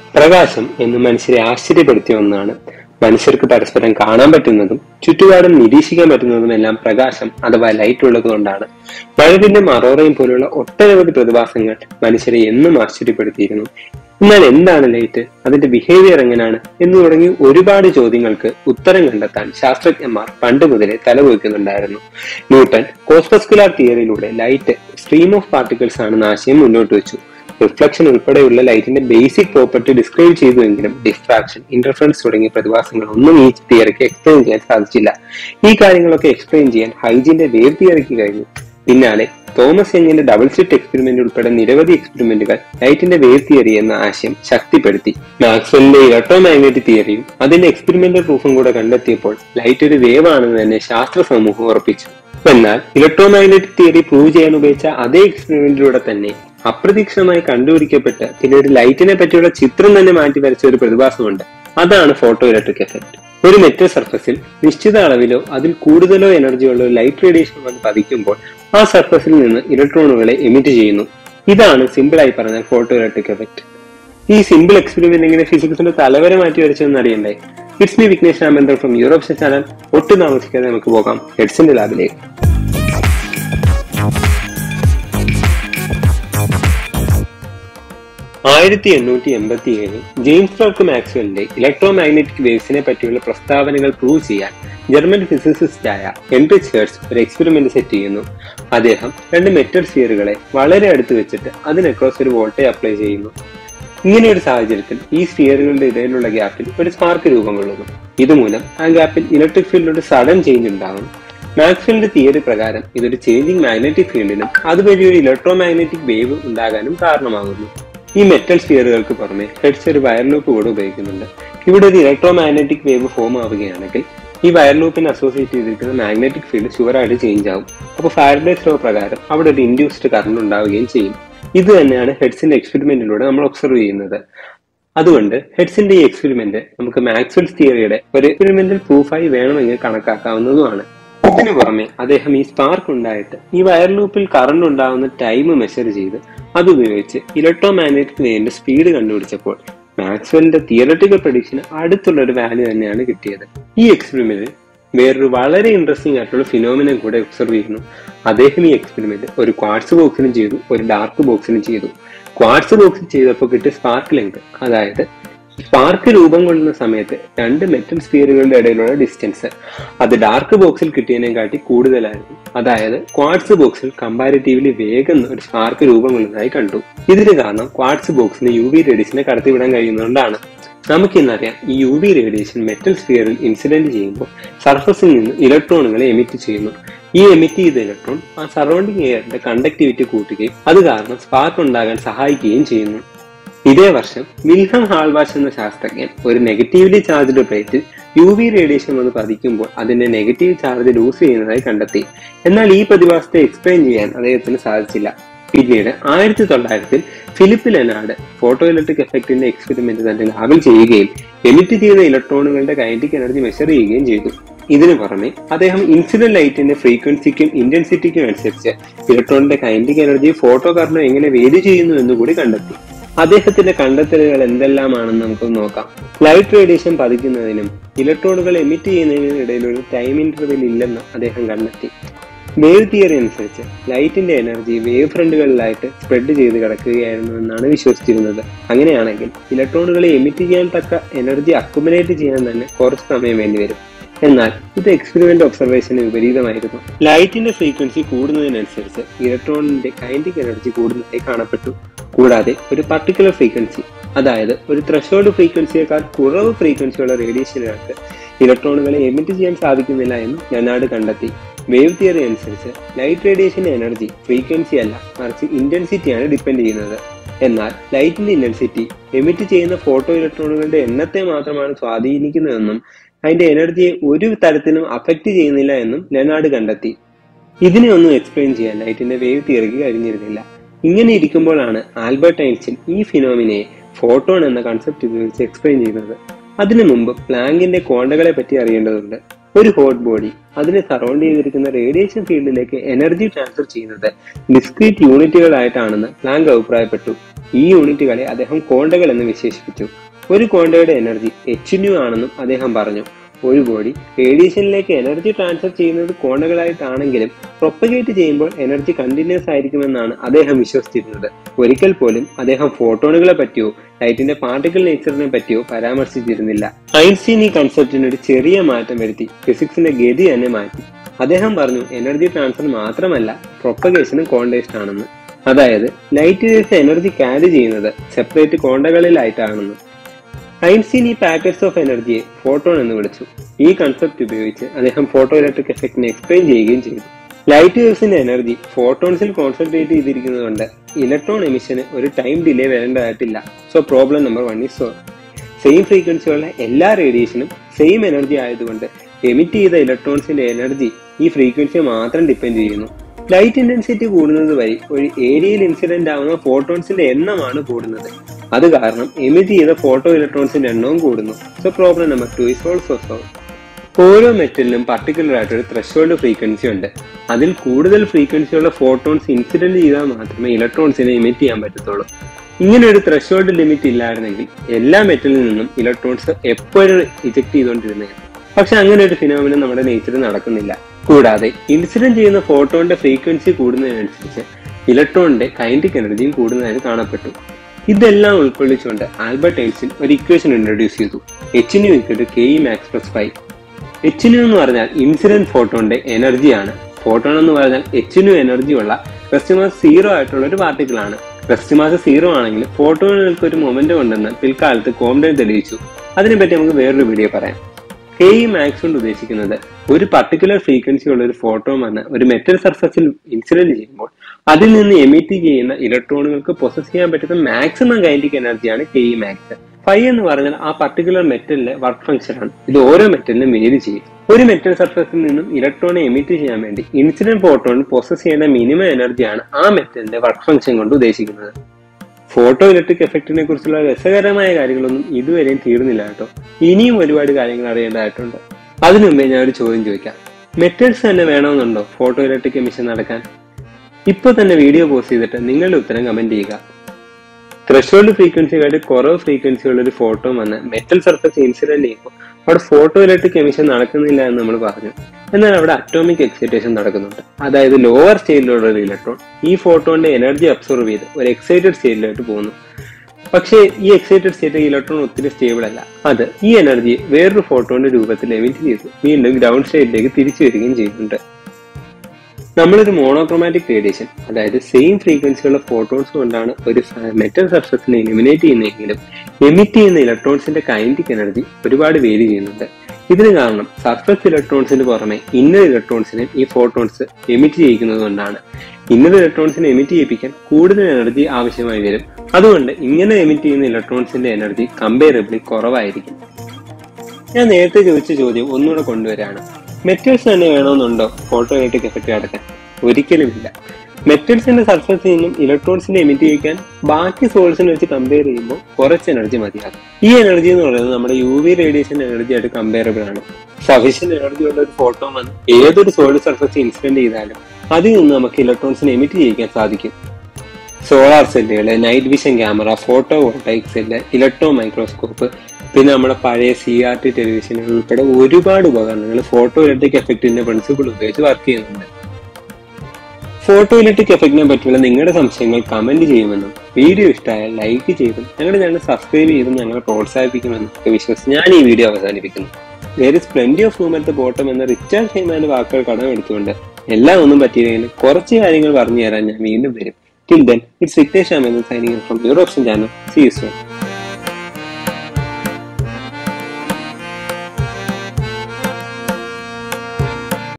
പ്രകാശം എന്ന് മനുഷ്യരെ ആശ്ചര്യപ്പെടുത്തിയ ഒന്നാണ് മനുഷ്യർക്ക് പരസ്പരം കാണാൻ പറ്റുന്നതും ചുറ്റുപാടും നിരീക്ഷിക്കാൻ പറ്റുന്നതും എല്ലാം പ്രകാശം അഥവാ ലൈറ്റ് ഉള്ളത് കൊണ്ടാണ് മഴവിന്റെ മറോറയും പോലുള്ള ഒട്ടനവധി പ്രതിഭാസങ്ങൾ മനുഷ്യരെ എന്നും ആശ്ചര്യപ്പെടുത്തിയിരുന്നു എന്നാൽ എന്താണ് ലൈറ്റ് അതിന്റെ ബിഹേവിയർ എങ്ങനെയാണ് എന്ന് തുടങ്ങി ഒരുപാട് ചോദ്യങ്ങൾക്ക് ഉത്തരം കണ്ടെത്താൻ ശാസ്ത്രജ്ഞന്മാർ പണ്ട് മുതലേ തലപോയിക്കുന്നുണ്ടായിരുന്നു ന്യൂട്ടൺ കോസ്പെസ്കുലാർ തിയറിയിലൂടെ ലൈറ്റ് സ്ട്രീം ഓഫ് പാർട്ടിക്കിൾസ് ആണെന്ന ആശയം മുന്നോട്ട് വെച്ചു റിഫ്ലക്ഷൻ ഉൾപ്പെടെയുള്ള ലൈറ്റിന്റെ ബേസിക് പ്രോപ്പർട്ടി ഡിസ്ക്രൈബ് ചെയ്തുവെങ്കിലും ഡിഫ്രാക്ഷൻ ഇന്റർഫറൻസ് തുടങ്ങിയ പ്രതിഭാസങ്ങൾ ഒന്നും ഈ തിയറിക്ക് എക്സ്പ്ലെയിൻ ചെയ്യാൻ സാധിച്ചില്ല ഈ കാര്യങ്ങളൊക്കെ എക്സ്പ്ലെയിൻ ചെയ്യാൻ ഹൈജിന്റെ വേവ് തിയറിക്ക് കഴിഞ്ഞു പിന്നാലെ തോമസ് യങ്ങിന്റെ ഡബിൾ സ്ലിറ്റ് എക്സ്പെരിമെന്റ് ഉൾപ്പെടെ നിരവധി എക്സ്പെരിമെന്റുകൾ ലൈറ്റിന്റെ വേവ് തിയറി എന്ന ആശയം ശക്തിപ്പെടുത്തി മാക്സ്വെല്ലിന്റെ ഇലക്ട്രോമാഗ്നറ്റിക് തിയറിയും അതിന്റെ എക്സ്പെരിമെന്റൽ പ്രൂഫും കൂടെ കണ്ടെത്തിയപ്പോൾ ലൈറ്റ് ഒരു വേവ് ആണെന്ന് തന്നെ ശാസ്ത്ര സമൂഹം ഉറപ്പിച്ചു എന്നാൽ ഇലക്ട്രോമാഗ്നറ്റിക് തിയറി പ്രൂവ് ചെയ്യാൻ ഉപയോഗിച്ച അതേ എക്സ്പെരിമെന്റിലൂടെ തന്നെ അപ്രതീക്ഷിതമായി കണ്ടുപിടിക്കപ്പെട്ട് പിന്നീട് ലൈറ്റിനെ പറ്റിയുള്ള ചിത്രം തന്നെ മാറ്റി വരച്ച ഒരു പ്രതിഭാസമുണ്ട് അതാണ് ഫോട്ടോ ഇലക്ട്രിക് എഫക്ട് ഒരു മെറ്റൽ സർഫസിൽ നിശ്ചിത അളവിലോ അതിൽ കൂടുതലോ എനർജിയുള്ള ഒരു ലൈറ്റ് റേഡിയേഷൻ വന്ന് പതിക്കുമ്പോൾ ആ സർഫസിൽ നിന്ന് ഇലക്ട്രോണുകളെ എമിറ്റ് ചെയ്യുന്നു ഇതാണ് സിമ്പിൾ ആയി പറഞ്ഞാൽ ഫോട്ടോ ഇലക്ട്രിക് എഫക്ട് ഈ സിമ്പിൾ എക്സ്പെരിമെന്റ് എങ്ങനെ ഫിസിക്സിന്റെ തലവരെ മാറ്റി വരച്ചതെന്ന് അറിയണ്ടേ it's me Vignesh Ramendran from യൂറോപ്ഷൻ ചാനൽ ഒട്ടും താമസിക്കാതെ നമുക്ക് പോകാം ഹെഡ്സിന്റെ ലാബിലേക്ക് ആയിരത്തി എണ്ണൂറ്റി എൺപത്തി ഏഴിൽ ജെയിംസ് ക്ലർക്ക് മാക്സ്വെലിന്റെ ഇലക്ട്രോമാഗ്നറ്റിക് വേവ്സിനെ പറ്റിയുള്ള പ്രസ്താവനകൾ പ്രൂവ് ചെയ്യാൻ ജർമ്മൻ ഫിസിസിസ്റ്റായ എൻറിച്ച് ഹേർട്സ് ഒരു എക്സ്പെരിമെന്റ് സെറ്റ് ചെയ്യുന്നു അദ്ദേഹം രണ്ട് മെറ്റൽ സ്ഫിയറുകളെ വളരെ അടുത്ത് വെച്ചിട്ട് അതിനക്രോസ് ഒരു വോൾട്ടേജ് അപ്ലൈ ചെയ്യുന്നു ഇങ്ങനെ ഒരു സാഹചര്യത്തിൽ ഈ സ്ഫിയറുകളുടെ ഇടയിലുള്ള ഗ്യാപ്പിൽ ഒരു സ്പാർക്ക് രൂപം കൊള്ളുന്നു ഇതുമൂലം ആ ഗ്യാപ്പിൽ ഇലക്ട്രിക് ഫീൽഡിലൊരു സഡൻ ചേഞ്ച് ഉണ്ടാകും മാക്സ്വെലിന്റെ തിയറി പ്രകാരം ഇതൊരു ചേഞ്ചിങ് മാഗ്നറ്റിക് ഫീൽഡിനും അതുവഴി ഒരു ഇലക്ട്രോ മാഗ്നറ്റിക് വേവ് ഉണ്ടാകാനും കാരണമാകുന്നു ഈ മെറ്റൽ സ്ഫിയറുകൾക്ക് പുറമെ ഹെഡ്സ് ഒരു വയർ ലൂപ്പ് കൂടെ ഉപയോഗിക്കുന്നുണ്ട് ഇവിടെ ഒരു ഇലക്ട്രോ മാഗ്നറ്റിക് വേവ് ഫോം ആവുകയാണെങ്കിൽ ഈ വയർ ലൂപ്പിന് അസോസിയേറ്റ് ചെയ്തിരിക്കുന്ന മാഗ്നറ്റിക് ഫീൽഡ് ഷുവറായിട്ട് ചേഞ്ച് ആവും അപ്പോൾ ഫാരഡേസ് ലോ പ്രകാരം അവിടെ ഒരു ഇൻഡ്യൂസ്ഡ് കറണ്ട് ഉണ്ടാവുകയും ചെയ്യും ഇത് തന്നെയാണ് ഹെഡ്സിന്റെ എക്സ്പെരിമെന്റിലൂടെ നമ്മൾ ഒബ്സർവ് ചെയ്യുന്നത് അതുകൊണ്ട് ഹെഡ്സിന്റെ ഈ എക്സ്പെരിമെന്റ് നമുക്ക് മാക്സ്വെൽസ് തിയറിയുടെ ഒരു എക്സ്പെരിമെന്റൽ പ്രൂഫായി വേണമെങ്കിൽ കണക്കാക്കാവുന്നതുമാണ് ഇതിനു പുറമെ അദ്ദേഹം ഈ സ്പാർക്ക് ഉണ്ടായിട്ട് ഈ വയർ ലൂപ്പിൽ കറണ്ട് ഉണ്ടാകുന്ന ടൈം മെഷർ ചെയ്ത് അതുപയോഗിച്ച് ഇലക്ട്രോ മാഗ്നറ്റിക് വേവിന്റെ സ്പീഡ് കണ്ടുപിടിച്ചപ്പോൾ മാക്സ്വെലിന്റെ തിയറട്ടിക്കൽ പ്രഡിക്ഷന് അടുത്തുള്ള ഒരു വാല്യൂ തന്നെയാണ് കിട്ടിയത് ഈ എക്സ്പെരിമെന്റിൽ വേറൊരു വളരെ ഇൻട്രസ്റ്റിംഗ് ആയിട്ടുള്ള ഫിനോമിനം കൂടെ ഒബ്സർവ് ചെയ്യുന്നു അദ്ദേഹം ഈ എക്സ്പെരിമെന്റ് ഒരു ക്വാർട്സ് ബോക്സിനും ചെയ്തു ഒരു ഡാർക്ക് ബോക്സിനും ചെയ്തു ക്വാർട്സ് ബോക്സിൽ ചെയ്തപ്പോൾ കിട്ടിയ സ്പാർക്ക് ലെങ്ത് അതായത് സ്പാർക്ക് രൂപം കൊള്ളുന്ന സമയത്ത് രണ്ട് മെറ്റൽ സ്പിയറുകളുടെ ഇടയിലുള്ള ഡിസ്റ്റൻസ് അത് ഡാർക്ക് ബോക്സിൽ കിട്ടിയതിനെക്കാട്ടി കൂടുതലായിരുന്നു അതായത് ക്വാർട്സ് ബോക്സിൽ കമ്പാരിറ്റീവ്ലി വേഗം ഒരു സ്പാർക്ക് രൂപം കൊള്ളുന്നതായി കണ്ടു ഇതിന് കാരണം ക്വാർട്സ് ബോക്സിന് യു വി റേഡിയേഷനെ കടത്തിവിടാൻ കഴിയുന്നതുകൊണ്ടാണ് നമുക്കിന്നറിയാം ഈ യു വി റേഡിയേഷൻ മെറ്റൽ സ്ഫിയറിൽ ഇൻസിഡന്റ് ചെയ്യുമ്പോൾ സർഫസിൽ നിന്ന് ഇലക്ട്രോണുകളെ എമിറ്റ് ചെയ്യുന്നു ഈ എമിറ്റ് ചെയ്ത ഇലക്ട്രോൺ ആ സറൗണ്ടിങ് എയറിന്റെ കണ്ടക്ടിവിറ്റി കൂട്ടുകയും അത് കാരണം സ്പാർക്ക് ഉണ്ടാകാൻ സഹായിക്കുകയും ചെയ്യുന്നു ഇതേ വർഷം വിൽഹം ഹാൾവാഷ് എന്ന ശാസ്ത്രജ്ഞൻ ഒരു നെഗറ്റീവ്ലി ചാർജ്ഡ് പ്ലേറ്റിൽ യു വി റേഡിയേഷൻ വന്ന് പതിക്കുമ്പോൾ അതിന്റെ നെഗറ്റീവ് ചാർജ് ലൂസ് ചെയ്യുന്നതായി കണ്ടെത്തി എന്നാൽ ഈ പ്രതിഭാസത്തെ എക്സ്പ്ലെയിൻ ചെയ്യാൻ അദ്ദേഹത്തിന് സാധിച്ചില്ല പിന്നീട് ആയിരത്തി തൊള്ളായിരത്തിൽ ഫിലിപ്പ് ലെനാർഡ് ഫോട്ടോ ഇലക്ട്രിക് എഫക്റ്റിന്റെ എക്സ്പെരിമെന്റ് തന്റെ ലാബിൽ ചെയ്യുകയും എമിറ്റ് ചെയ്ത ഇലക്ട്രോണുകളുടെ കൈനറ്റിക് എനർജി മെഷർ ചെയ്യുകയും ചെയ്തു ഇതിനു പുറമെ അദ്ദേഹം ഇൻസിഡന്റ് ലൈറ്റിന്റെ ഫ്രീക്വൻസിക്കും ഇന്റൻസിറ്റിക്കും അനുസരിച്ച് ഇലക്ട്രോണിന്റെ കൈനറ്റിക് എനർജി ഫോട്ടോ കർണോ എങ്ങനെ വേരി ചെയ്യുന്നു എന്നുകൂടി കണ്ടെത്തി അദ്ദേഹത്തിന്റെ കണ്ടെത്തലുകൾ എന്തെല്ലാമാണെന്ന് നമുക്ക് നോക്കാം ലൈറ്റ് റേഡിയേഷൻ പതിക്കുന്നതിനും ഇലക്ട്രോണുകൾ എമിറ്റ് ചെയ്യുന്നതിനും ഇടയിൽ ഒരു ടൈം ഇന്റർവെൽ ഇല്ലെന്ന് അദ്ദേഹം കണ്ടെത്തി വേവ് തിയറി അനുസരിച്ച് ലൈറ്റിന്റെ എനർജി വേവ് ഫ്രണ്ടുകളിലായിട്ട് സ്പ്രെഡ് ചെയ്ത് കിടക്കുകയായിരുന്നു എന്നാണ് വിശ്വസിച്ചിരുന്നത് അങ്ങനെയാണെങ്കിൽ ഇലക്ട്രോണുകളെ എമിറ്റ് ചെയ്യാൻ തക്ക എനർജി അക്കുമുലേറ്റ് ചെയ്യാൻ തന്നെ കുറച്ച് സമയം വേണ്ടിവരും എന്നാൽ ഇത് എക്സ്പെരിമെന്റ് ഒബ്സർവേഷന് വിപരീതമായിരുന്നു ലൈറ്റിന്റെ ഫ്രീക്വൻസി കൂടുന്നതിനനുസരിച്ച് ഇലക്ട്രോണിന്റെ കൈൻഡിക് എനർജി കൂടുന്നതായി കാണപ്പെട്ടു കൂടാതെ ഒരു പർട്ടിക്കുലർ ഫ്രീക്വൻസി അതായത് ഒരു ത്രഷോൾഡ് ഫ്രീക്വൻസിയേക്കാൾ കുറവ് ഫ്രീക്വൻസിയുള്ള റേഡിയേഷനുകൾക്ക് ഇലക്ട്രോണുകളെ എമിറ്റ് ചെയ്യാൻ സാധിക്കുന്നില്ല എന്ന് ലെനാർഡ് കണ്ടെത്തി വേവ് തിയറി അനുസരിച്ച് ലൈറ്റ് റേഡിയേഷന്റെ എനർജി ഫ്രീക്വൻസി അല്ല മറിച്ച് ഇന്റൻസിറ്റിയാണ് ഡിപ്പെൻഡ് ചെയ്യുന്നത് എന്നാൽ ലൈറ്റിന്റെ ഇന്റൻസിറ്റി എമിറ്റ് ചെയ്യുന്ന ഫോട്ടോ ഇലക്ട്രോണുകളുടെ എണ്ണത്തെ മാത്രമാണ് സ്വാധീനിക്കുന്നതെന്നും അതിന്റെ എനർജിയെ ഒരു തരത്തിലും അഫക്റ്റ് ചെയ്യുന്നില്ല എന്നും ലെനാർഡ് കണ്ടെത്തി ഇതിനെ ഒന്നും എക്സ്പ്ലെയിൻ ചെയ്യാൻ ലൈറ്റിന്റെ വേവ് തിയറിക്ക് കഴിഞ്ഞിരുന്നില്ല ഇങ്ങനെ ഇരിക്കുമ്പോഴാണ് ആൽബർട്ട് ഐൻസ്റ്റീൻ ഈ ഫിനോമിനയെ ഫോട്ടോൺ എന്ന കൺസെപ്റ്റ് ഉപയോഗിച്ച് എക്സ്പ്ലെയിൻ ചെയ്യുന്നത് അതിനു മുമ്പ് പ്ലാങ്കിന്റെ ക്വാണ്ടകളെ പറ്റി അറിയേണ്ടതുണ്ട് ഒരു ഹോട്ട് ബോഡി അതിനെ സറൗണ്ട് ചെയ്തിരിക്കുന്ന റേഡിയേഷൻ ഫീൽഡിലേക്ക് എനർജി ട്രാൻസ്ഫർ ചെയ്യുന്നത് ഡിസ്ക്രീറ്റ് യൂണിറ്റുകളായിട്ടാണെന്ന് പ്ലാങ്ക് അഭിപ്രായപ്പെട്ടു ഈ യൂണിറ്റുകളെ അദ്ദേഹം കോണ്ടകൾ എന്ന് വിശേഷിപ്പിച്ചു ഒരു കോണ്ടയുടെ എനർജി എച്ച് ന്യൂ ആണെന്നും അദ്ദേഹം പറഞ്ഞു ഒരു ബോഡി റേഡിയേഷനിലേക്ക് എനർജി ട്രാൻസ്ഫർ ചെയ്യുന്നത് കോണകളായിട്ടാണെങ്കിലും പ്രൊപ്പഗേറ്റ് ചെയ്യുമ്പോൾ എനർജി കണ്ടിന്യൂസ് ആയിരിക്കുമെന്നാണ് അദ്ദേഹം വിശ്വസിച്ചിരുന്നത് ഒരിക്കൽ പോലും അദ്ദേഹം ഫോട്ടോണുകളെ പറ്റിയോ ലൈറ്റിന്റെ പാർട്ടിക്കൽ നേച്ചറിനെ പറ്റിയോ പരാമർശിച്ചിരുന്നില്ല ഐൻസ്റ്റീൻ ഈ കൺസെപ്റ്റിന് ഒരു ചെറിയ മാറ്റം വരുത്തി ഫിസിക്സിന്റെ ഗതി തന്നെ മാറ്റി അദ്ദേഹം പറഞ്ഞു എനർജി ട്രാൻസ്ഫർ മാത്രമല്ല പ്രൊപ്പഗേഷനും കോണ്ടേഷൻ ആണെന്ന് അതായത് ലൈറ്റ് വേവ്സ് എനർജി ക്യാരി ചെയ്യുന്നത് സെപ്പറേറ്റ് കോണ്ടകളിലായിട്ടാണെന്ന് ഐൻസ്റ്റീൻ ഈ പാക്കറ്റ്സ് ഓഫ് എനർജിയെ ഫോട്ടോൺ എന്ന് വിളിച്ചു ഈ കൺസെപ്റ്റ് ഉപയോഗിച്ച് അദ്ദേഹം ഫോട്ടോ ഇലക്ട്രിക് എഫക്റ്റിനെ എക്സ്പ്ലെയിൻ ചെയ്യുകയും ചെയ്തു ലൈറ്റ് വേവ്സിന്റെ എനർജി ഫോട്ടോൺസിൽ കോൺസെൻട്രേറ്റ് ചെയ്തിരിക്കുന്നതുകൊണ്ട് ഇലക്ട്രോൺ എമിഷന് ഒരു ടൈം ഡിലേ വരേണ്ടതായിട്ടില്ല so problem number one is solve same ഫ്രീക്വൻസിയുള്ള എല്ലാ റേഡിയേഷനും സെയിം എനർജി ആയതുകൊണ്ട് എമിറ്റ് ചെയ്ത ഇലക്ട്രോൺസിന്റെ എനർജി ഈ ഫ്രീക്വൻസിയെ മാത്രം ഡിപ്പെൻഡ് ചെയ്യുന്നു ലൈറ്റ് ഇന്റൻസിറ്റി കൂടുന്നത് വഴി ഒരു ഏരിയയിൽ ഇൻസിഡന്റ് ആവുന്ന ഫോട്ടോൺസിന്റെ എണ്ണമാണ് കൂടുന്നത് അത് കാരണം എമിറ്റ് ചെയ്ത ഫോട്ടോ ഇലക്ട്രോൺസിന്റെ എണ്ണവും കൂടുന്നു so problem number two is also solve ഓരോ മെറ്റലിനും പർട്ടിക്കുലർ ആയിട്ട് ഒരു ത്രഷോൾഡ് ഫ്രീക്വൻസി ഉണ്ട് അതിൽ കൂടുതൽ ഫ്രീക്വൻസിയുള്ള ഫോട്ടോൺസ് ഇൻസിഡന്റ് ചെയ്താൽ മാത്രമേ ഇലക്ട്രോൺസിനെ എമിറ്റ് ചെയ്യാൻ പറ്റത്തുള്ളൂ ഇങ്ങനെ ഒരു ത്രഷോൾഡ് ലിമിറ്റ് ഇല്ലായിരുന്നെങ്കിൽ എല്ലാ മെറ്റലിൽ നിന്നും ഇലക്ട്രോൺസ് എപ്പോഴും ഇജക്ട് ചെയ്തുകൊണ്ടിരുന്നേ പക്ഷെ അങ്ങനെ ഒരു ഫിനോമിന നമ്മുടെ നേച്ചറിൽ നടക്കുന്നില്ല കൂടാതെ ഇൻസിഡന്റ് ചെയ്യുന്ന ഫോട്ടോണിന്റെ ഫ്രീക്വൻസി കൂടുന്നതിനനുസരിച്ച് ഇലക്ട്രോണിന്റെ കൈൻഡിക് എനർജിയും കൂടുന്നതായി കാണപ്പെട്ടു ഇതെല്ലാം ഉൾക്കൊള്ളിച്ചുകൊണ്ട് ആൽബർട്ട് ഐൻസ്റ്റീൻ ഒരു ഇക്വേഷൻ ഇൻട്രൊഡ്യൂസ് ചെയ്തു H nu equal K E max plus phi H nu എന്ന് പറഞ്ഞാൽ ഇൻസിഡന്റ് ഫോട്ടോണിന്റെ എനർജിയാണ് ഫോട്ടോൺ എന്ന് പറഞ്ഞാൽ എച്ച് ന്യൂ എനർജി ഉള്ള റെസ്റ്റ് മാസ് സീറോ ആയിട്ടുള്ള ഒരു പാർട്ടിക്കിൾ ആണ് റെസ്റ്റ് മാസ് സീറോ ആണെങ്കിൽ ഫോട്ടോണുകൾക്ക് ഒരു മൊമെന്റം ഉണ്ടെന്ന് പിൽക്കാലത്ത് കോംഡൻ തെളിയിച്ചു അതിനെപ്പറ്റി നമുക്ക് വേറൊരു വീഡിയോ പറയാം കെ ഇ മാക്സ് കൊണ്ട് ഉദ്ദേശിക്കുന്നത് ഒരു പർട്ടിക്കുലർ ഫ്രീക്വൻസി ഉള്ള ഒരു ഫോട്ടോ വന്ന് ഒരു മെറ്റൽ സർഫസിൽ ഇൻസിഡന്റ് ചെയ്യുമ്പോൾ അതിൽ നിന്ന് എമിറ്റ് ചെയ്യുന്ന ഇലക്ട്രോണുകൾക്ക് പ്രൊസസ് ചെയ്യാൻ പറ്റുന്ന മാക്സിമം കൈൻഡിക് എനർജിയാണ് കെ ഇ മാക്സ് ഫൈവ് എന്ന് പറഞ്ഞാൽ ആ പർട്ടിക്കുലർ മെറ്റലിന്റെ വർക്ക് ഫംഗ്ഷൻ ആണ് ഇത് ഓരോ മെറ്റലിനും വേരി ചെയ്യും ഒരു മെറ്റൽ സർഫസിൽ നിന്നും ഇലക്ട്രോണെ എമിറ്റ് ചെയ്യാൻ വേണ്ടി ഇൻസിഡന്റ് ഫോട്ടോൺ പ്രൊസസ് ചെയ്യേണ്ട മിനിമം എനർജിയാണ് ആ മെറ്റലിന്റെ വർക്ക് ഫംഗ്ഷൻ കൊണ്ട് ഉദ്ദേശിക്കുന്നത് ഫോട്ടോ ഇലക്ട്രിക് എഫക്റ്റിനെ കുറിച്ചുള്ള രസകരമായ കാര്യങ്ങളൊന്നും ഇതുവരെയും തീർന്നില്ല കേട്ടോ ഇനിയും ഒരുപാട് കാര്യങ്ങൾ അറിയേണ്ടതായിട്ടുണ്ട് അതിനു മുമ്പേ ഞാൻ ഒരു ചോദ്യം ചോദിക്കാം മെറ്റൽസ് തന്നെ വേണമെന്നുണ്ടോ ഫോട്ടോ ഇലക്ട്രിക് എമിഷൻ നടക്കാൻ ഇപ്പോൾ തന്നെ വീഡിയോ പോസ്റ്റ് ചെയ്തിട്ട് നിങ്ങളുടെ ഉത്തരം കമന്റ് ചെയ്യുക ത്രഷോൾഡ് ഫ്രീക്വൻസികളുടെ കുറവ് ഫ്രീക്വൻസി ഉള്ള ഒരു ഫോട്ടോ വന്ന് മെറ്റൽ സർഫസ് ഇൻസിഡന്റ് ചെയ്യുമ്പോൾ അവിടെ ഫോട്ടോ ഇലക്ട്രിക് എമിഷൻ നടക്കുന്നില്ല എന്ന് നമ്മൾ പറഞ്ഞു എന്നാൽ അവിടെ അറ്റോമിക് എക്സൈറ്റേഷൻ നടക്കുന്നുണ്ട് അതായത് ലോവർ സ്റ്റേജിലുള്ള ഒരു ഇലക്ട്രോൺ ഈ ഫോട്ടോന്റെ എനർജി അബ്സോർവ് ചെയ്ത് ഒരു എക്സൈറ്റഡ് സ്റ്റേറ്റിലോട്ട് പോകുന്നു പക്ഷേ ഈ എക്സൈറ്റഡ് സ്റ്റേറ്റ് ഇലക്ട്രോൺ ഒത്തിരി സ്റ്റേബിൾ അല്ല അത് ഈ എനർജി വേറൊരു ഫോട്ടോന്റെ രൂപത്തിൽ എമിറ്റ് ചെയ്തു വീണ്ടും ഗ്രൗണ്ട് സ്റ്റേറ്റിലേക്ക് തിരിച്ചു വരികയും ചെയ്യുന്നുണ്ട് നമ്മളൊരു മോണോക്രോമാറ്റിക് റേഡിയേഷൻ അതായത് സെയിം ഫ്രീക്വൻസിയുള്ള ഫോട്ടോൺസ് കൊണ്ടാണ് ഒരു മെറ്റൽ സബ്സ്റ്റൻസിനെ എലിമിനേറ്റ് ചെയ്യുന്നതെങ്കിലും എമിറ്റ് ചെയ്യുന്ന ഇലക്ട്രോൺസിന്റെ കൈൻഡിക് എനർജി ഒരുപാട് വേരി ചെയ്യുന്നുണ്ട് ഇതിന് കാരണം സർഫസ് ഇലക്ട്രോൺസിന് പുറമെ ഇന്നർ ഇലക്ട്രോൺസിനെ ഈ ഫോട്ടോൺസ് എമിറ്റ് ചെയ്യിക്കുന്നത് കൊണ്ടാണ് ഇന്നർ ഇലക്ട്രോൺസിനെ എമിറ്റ് ചെയ്യിപ്പിക്കാൻ കൂടുതൽ എനർജി ആവശ്യമായി വരും അതുകൊണ്ട് ഇങ്ങനെ എമിറ്റ് ചെയ്യുന്ന ഇലക്ട്രോൺസിന്റെ എനർജി കമ്പയറബിളി കുറവായിരിക്കും ഞാൻ നേരത്തെ ചോദിച്ച ചോദ്യം ഒന്നുകൂടെ കൊണ്ടുവരാണ് മെറ്റൽസ് തന്നെ വേണമെന്നുണ്ടോ ഫോട്ടോ ഇലക്ട്രിക് എഫക്റ്റ് നടക്കാൻ ഒരിക്കലുമില്ല മെറ്റൽസിന്റെ സർഫസിൽ നിന്നും ഇലക്ട്രോൺസിനെ എമിറ്റ് ചെയ്യിക്കാൻ ബാക്കി സോഴ്സിനെ വെച്ച് കമ്പയർ ചെയ്യുമ്പോൾ കുറച്ച് എനർജി മതിയാകും ഈ എനർജി എന്ന് പറയുന്നത് നമ്മുടെ യു വി റേഡിയേഷൻ എനർജി ആയിട്ട് കമ്പയറബിൾ ആണ് സഫീഷ്യന്റ് എനർജി ഉള്ള ഒരു ഫോട്ടോ വന്ന് ഏതൊരു സോളിഡ് സർഫസ് ഇൻസിഡന്റ് ചെയ്താലും അതിൽ നിന്ന് നമുക്ക് ഇലക്ട്രോൺസിനെ എമിറ്റ് ചെയ്യിക്കാൻ സാധിക്കും സോളാർ സെല്ലുകൾ night vision camera photo voltaic cell electro microscope പിന്നെ നമ്മുടെ പഴയ സി ആർ ടി ടെലിവിഷനുകൾ ഉൾപ്പെടെ ഒരുപാട് ഉപകരണങ്ങൾ ഫോട്ടോ ഇലക്ട്രിക് എഫക്റ്റിന്റെ പ്രിൻസിപ്പിൾ ഉപയോഗിച്ച് വർക്ക് ചെയ്യുന്നുണ്ട് ഫോട്ടോ ഇലക്ട്രിക് എഫക്റ്റിനെ പറ്റിയുള്ള നിങ്ങളുടെ സംശയങ്ങൾ കമന്റ് ചെയ്യുമെന്നും വീഡിയോ ഇഷ്ടമായാൽ ലൈക്ക് ചെയ്തും ഞങ്ങളുടെ ചാനൽ സബ്സ്ക്രൈബ് ചെയ്തും ഞങ്ങളെ പ്രോത്സാഹിപ്പിക്കുമെന്നും ഒക്കെ വിശ്വസിച്ച് ഞാൻ ഈ വീഡിയോ അവസാനിപ്പിക്കുന്നു there is plenty of room at the bottom എന്ന റിച്ചാർഡ് ഹെയ്മാന്റെ വാക്കുകൾ കടമെടുത്തുകൊണ്ട് എല്ലാം ഒന്നും പറ്റിയില്ലെങ്കിലും കുറച്ച് കാര്യങ്ങൾ പറഞ്ഞു തരാൻ ഞാൻ വീണ്ടും വരും ടിൽ ദെൻ ഇറ്റ്സ് വിഘ്നേഷ് ആമെന്ന് സൈനിങ് ഫ്രം യൂറോപ്ഷൻ ചാനൽ സി യു സോൺ